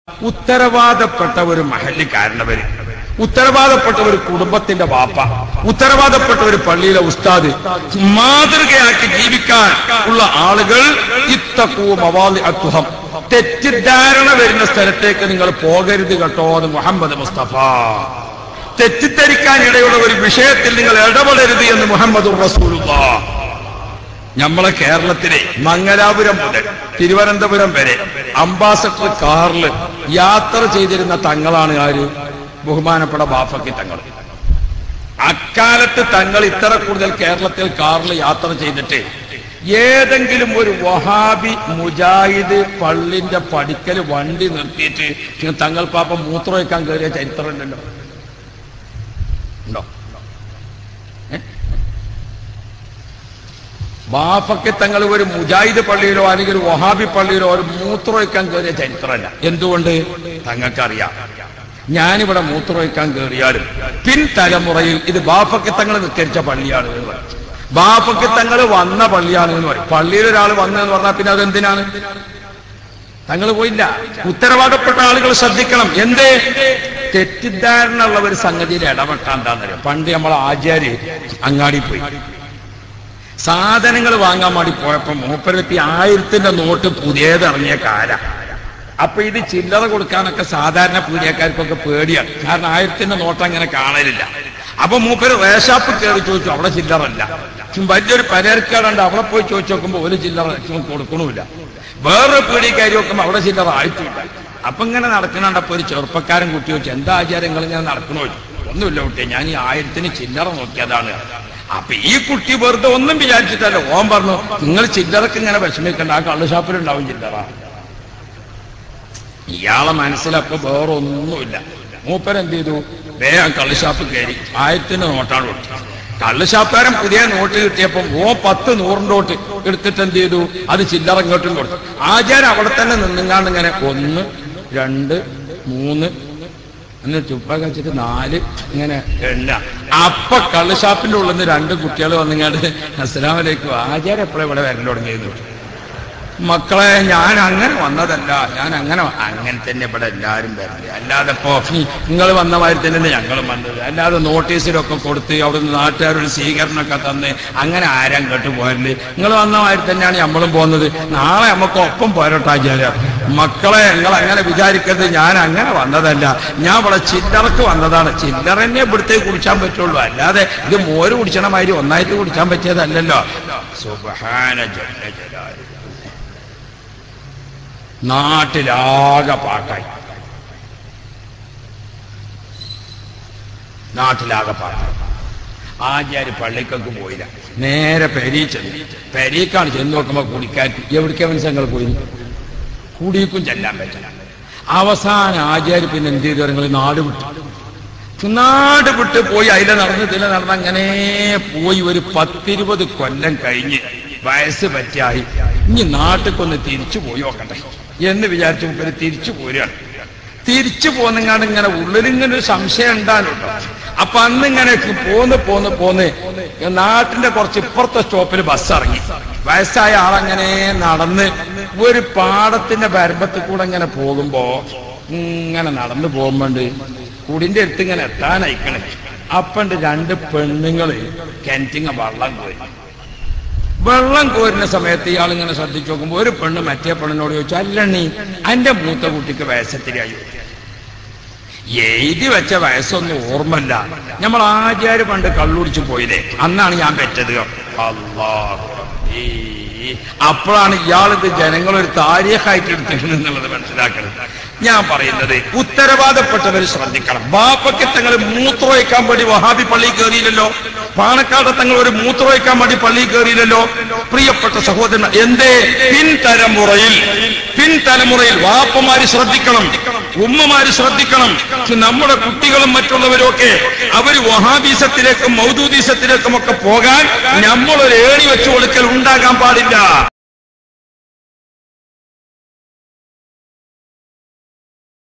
ഉത്തരവാദപ്പെട്ട ഒരു മഹല്ലിക്കാരനവര് ഉത്തരവാദപ്പെട്ട ഒരു കുടുംബത്തിന്റെ വാപ്പ ഉത്തരവാദപ്പെട്ട ഒരു പള്ളിയിലെ ഉസ്താദ് മാതൃകയാക്കി ജീവിക്കാൻ ഉള്ള ആളുകൾ ഇത്തക്കൂ മവാലി അത്തുഹം തെറ്റിദ്ധാരണ വരുന്ന സ്ഥലത്തേക്ക് നിങ്ങൾ പോകരുത് കേട്ടോ എന്ന് മുഹമ്മദ് മുസ്തഫ തെറ്റിദ്ധരിക്കാൻ ഇടയുള്ള ഒരു വിഷയത്തിൽ നിങ്ങൾ ഇടപെടരുത് എന്ന് മുഹമ്മദ് റസൂലുള്ള നമ്മളെ കേരളത്തിലെ മംഗലാപുരം മുതൽ തിരുവനന്തപുരം വരെ അംബാസഡർ കാറിൽ യാത്ര ചെയ്തിരുന്ന തങ്ങളാണ് ആര് ബഹുമാനപ്പെട്ട ബാഫക്കി തങ്ങൾ അക്കാലത്ത് തങ്ങൾ ഇത്ര കൂടുതൽ കേരളത്തിൽ കാറിൽ യാത്ര ചെയ്തിട്ട് ഏതെങ്കിലും ഒരു വഹാബി മുജാഹിദ് പള്ളിന്റെ പടിക്കൽ വണ്ടി നിർത്തിയിട്ട് ഇങ്ങ് തങ്ങൾ പാപ്പ മൂത്രം വയ്ക്കാൻ കയറിയ ചരിത്രം ഉണ്ടല്ലോ ഉണ്ടോ ഏ? ബാഫക്ക് തങ്ങൾ ഒരു മുജാഹിദ് പള്ളിയിലോ അല്ലെങ്കിൽ ഒരു വഹാബി പള്ളിയിലോ ഒരു മൂത്രമൊഴിക്കാൻ കയറിയ ചരിത്രമല്ല എന്തുകൊണ്ട് തങ്ങൾക്കറിയാം ഞാനിവിടെ മൂത്രമൊഴിക്കാൻ കയറിയാലും പിൻതലമുറയിൽ ഇത് ബാഫക്ക് തങ്ങൾ നിസ്കരിച്ച പള്ളിയാണ് എന്ന് പറയും ബാഫക്ക് തങ്ങൾ വന്ന പള്ളിയാണ് എന്ന് പറയും പള്ളിയിൽ ഒരാൾ വന്നെന്ന് പറഞ്ഞാൽ പിന്നെ അതെന്തിനാണ് തങ്ങൾ പോയില്ല ഉത്തരവാദപ്പെട്ട ആളുകൾ ശ്രദ്ധിക്കണം എന്തേ തെറ്റിദ്ധാരണ ഉള്ള ഒരു സംഗതിയിൽ ഇടപെട്ടാൻ എന്താണെന്നറിയാം പണ്ട് നമ്മളെ ആചാര്യ അങ്ങാടി പോയി സാധനങ്ങൾ വാങ്ങാൻ വേണ്ടി പോയപ്പോ മൂപ്പരത്തി ആയിരത്തിന്റെ നോട്ട് പുതിയത് ഇറങ്ങിയ കാല അപ്പൊ ഇത് ചില്ലറ കൊടുക്കാനൊക്കെ സാധാരണ പീഡിയക്കാർക്കൊക്കെ പേടിയാണ് കാരണം ആയിരത്തിന്റെ നോട്ട് അങ്ങനെ കാണലില്ല അപ്പൊ മൂപ്പര് റേഷാപ്പ് കയറി ചോദിച്ചു അവിടെ ചില്ലറല്ല ഉം വലിയൊരു പലചരക്കാടുണ്ട് അവിടെ പോയി ചോദിച്ചു നോക്കുമ്പോ ഒരു ചില്ലറ കൊടുക്കണമില്ല വേറൊരു പീഡിയക്കാരി നോക്കുമ്പോ അവിടെ ചില്ലറ ആയിട്ടില്ല അപ്പൊ ഇങ്ങനെ നടക്കണണ്ടപ്പോ ഒരു ചെറുപ്പക്കാരൻ കുട്ടി ചോദിച്ചു എന്താ ആചാര്യങ്ങൾ ഇങ്ങനെ നടക്കണോ ഒന്നുമില്ല കുട്ടിയെ ഞാൻ ഈ ആയിരത്തിന് ചില്ലറ നോക്കിയതാണ് അപ്പൊ ഈ കുട്ടി വെറുതെ ഒന്നും വിചാരിച്ചിട്ടല്ല ഓൻ പറഞ്ഞു നിങ്ങൾ ചില്ലറക്ക് ഇങ്ങനെ വിഷമിക്കണ്ട ആ കള്ളുഷാപ്പിലുണ്ടാവും ചില്ലറ ഇയാളെ മനസ്സിലപ്പോ വേറെ ഒന്നുമില്ല മൂപ്പൻ എന്ത് ചെയ്തു വേഗം കള്ളുഷാപ്പ് കയറി ആയിരത്തിന് നോട്ടാണ് കൊടുത്തു കള്ളുഷാപ്പുകാരൻ പുതിയ നോട്ട് കിട്ടിയപ്പോ ഓ പത്ത് നൂറിന്റെ നോട്ട് എടുത്തിട്ട് എന്ത് ചെയ്തു അത് ചില്ലറ ഇങ്ങോട്ടും കൊടുത്തു ആചാരം അവിടെ തന്നെ നിന്നുങ്ങാണ്ട് ഇങ്ങനെ ഒന്ന് രണ്ട് മൂന്ന് എന്ന് ചുപ്പ വെച്ചിട്ട് നാല് ഇങ്ങനെ എണ്ണ അപ്പൊ കള്ളുഷാപ്പിന്റെ ഉള്ളിൽ നിന്ന് രണ്ട് കുട്ടികൾ വന്നിങ്ങാണ്ട് അസ്സലാമലൈക്കും ആചാരം എപ്പോഴും ഇവിടെ വരൽ തുടങ്ങിയത് മക്കളെ ഞാൻ അങ്ങനെ വന്നതല്ല ഞാൻ അങ്ങനെ അങ്ങനെ തന്നെ ഇവിടെ എല്ലാവരും വരുന്നത് അല്ലാതെ ഇപ്പോ നിങ്ങൾ വന്ന മാതിരി തന്നെ ഞങ്ങളും വന്നത് അല്ലാതെ നോട്ടീസിലൊക്കെ കൊടുത്ത് അവിടുന്ന് നാട്ടുകാരൊരു സ്വീകരണമൊക്കെ തന്ന് അങ്ങനെ ആരും കേട്ട് പോരല് നിങ്ങൾ വന്ന മാതിരി തന്നെയാണ് നമ്മളും പോകുന്നത് നാളെ നമുക്ക് ഒപ്പം പോരട്ടെ ആചാര്യ മക്കളെ നിങ്ങൾ അങ്ങനെ വിചാരിക്കരുത് ഞാൻ അങ്ങനെ വന്നതല്ല ഞാൻ ഇവിടെ ചില്ലറക്ക് വന്നതാണ് ചില്ലറ തന്നെ ഇവിടുത്തേക്ക് കുടിച്ചാൻ പറ്റുള്ളൂ അല്ലാതെ ഇത് മോര് കുടിച്ചണ മാതിരി ഒന്നായിട്ട് കുടിച്ചാൻ പറ്റിയതല്ലല്ലോ സുബഹാന ജല്ല ജലാലു നാട്ടിലാകെ പാട്ടായി നാട്ടിലാകെ പാട്ടായി ആചാര്യ പള്ളിക്കൊക്കെ പോയില്ല നേരെ പെരീ ചെന്നു പെരീക്കാണ് ചെന്ന് നോക്കുമ്പോ കുടിക്കാറ്റ് എവിടേക്കാ മനസ്സങ്ങൾ പോയി കുടിക്കും ചെല്ലാൻ പറ്റില്ല അവസാനം ആചാര്യ പിന്നെ എന്ത് ചെയ്തു നിങ്ങൾ നാട് വിട്ടു നാട് വിട്ട് പോയി അതിലെ നടന്ന് ഇതിലെ നടന്ന് അങ്ങനെ പോയി ഒരു പത്തിരുപത് കൊല്ലം കഴിഞ്ഞ് വയസ്സ് പറ്റിയായി ഇനി നാട്ടിക്കൊന്ന് തിരിച്ചു പോയി നോക്കട്ടെ എന്ന് വിചാരിച്ചു മുപ്പര് തിരിച്ചു പോരുകയാണ് തിരിച്ചു പോന്നെങ്ങാണ്ട് ഇങ്ങനെ ഉള്ളിലിങ്ങനെ ഒരു സംശയം ഉണ്ടാകുന്നുണ്ടോ അപ്പൊ അന്ന് ഇങ്ങനെ പോന്ന് പോന്ന് പോന്ന് നാട്ടിന്റെ കുറച്ച് ഇപ്പുറത്തെ സ്റ്റോപ്പിൽ ബസ് ഇറങ്ങി വയസ്സായ ആളങ്ങനെ നടന്ന് ഒരു പാടത്തിന്റെ പരമ്പത്തിൽ കൂടെ ഇങ്ങനെ പോകുമ്പോ ഇങ്ങനെ നടന്നു പോകുമ്പോണ്ട് കുടിന്റെ അടുത്ത് ഇങ്ങനെ എത്താനയക്കണേ അപ്പണ്ട് രണ്ട് പെണ്ണുങ്ങള് കിണറ്റിങ്ങ വെള്ളം കോരി വെള്ളം കോരുന്ന സമയത്ത് ഇയാൾ ഇങ്ങനെ ശ്രദ്ധിച്ചു നോക്കുമ്പോ ഒരു പെണ്ണ് മറ്റേ പെണ്ണിനോട് ചോദിച്ചു അല്ലണ്ണി എന്റെ മൂത്ത കുട്ടിക്ക് വയസ്സത്തിരിയായി എഴുതി വെച്ച വയസ്സൊന്നും ഓർമ്മല്ല നമ്മൾ ആചാര്യ പണ്ട് കള്ളുടിച്ചു പോയില്ലേ അന്നാണ് ഞാൻ പെറ്റത് അല്ലാഹു റബ്ബീ. അപ്പോഴാണ് ഇയാളിത് ജനങ്ങളൊരു താരീഖായിട്ട് എടുത്തിട്ടുണ്ട് എന്നുള്ളത് മനസ്സിലാക്കുന്നത് ഞാൻ പറയുന്നത് ഉത്തരവാദപ്പെട്ടവർ ശ്രദ്ധിക്കണം ബാപ്പയ്ക്ക് തങ്ങൾ മൂത്രമൊഴിക്കാൻ വേണ്ടി വഹാബി പള്ളി കയറിയില്ലല്ലോ പാണക്കാട് തങ്ങൾ ഒരു മൂത്രമൊഴിക്കാൻ വേണ്ടി പള്ളി കയറിയില്ലല്ലോ പ്രിയപ്പെട്ട സഹോദരൻ എന്തേ പിൻതലമുറയിൽ പിൻതലമുറയിൽ വാപ്പമാര് ശ്രദ്ധിക്കണം ഉമ്മമാര് ശ്രദ്ധിക്കണം നമ്മുടെ കുട്ടികളും മറ്റുള്ളവരും ഒക്കെ അവർ വഹാബീസത്തിലേക്കും മൗദൂദീസത്തിലേക്കും ഒക്കെ പോകാൻ നമ്മളൊരു ഏണി വെച്ചു കൊടുക്കൽ ഉണ്ടാകാൻ പാടില്ല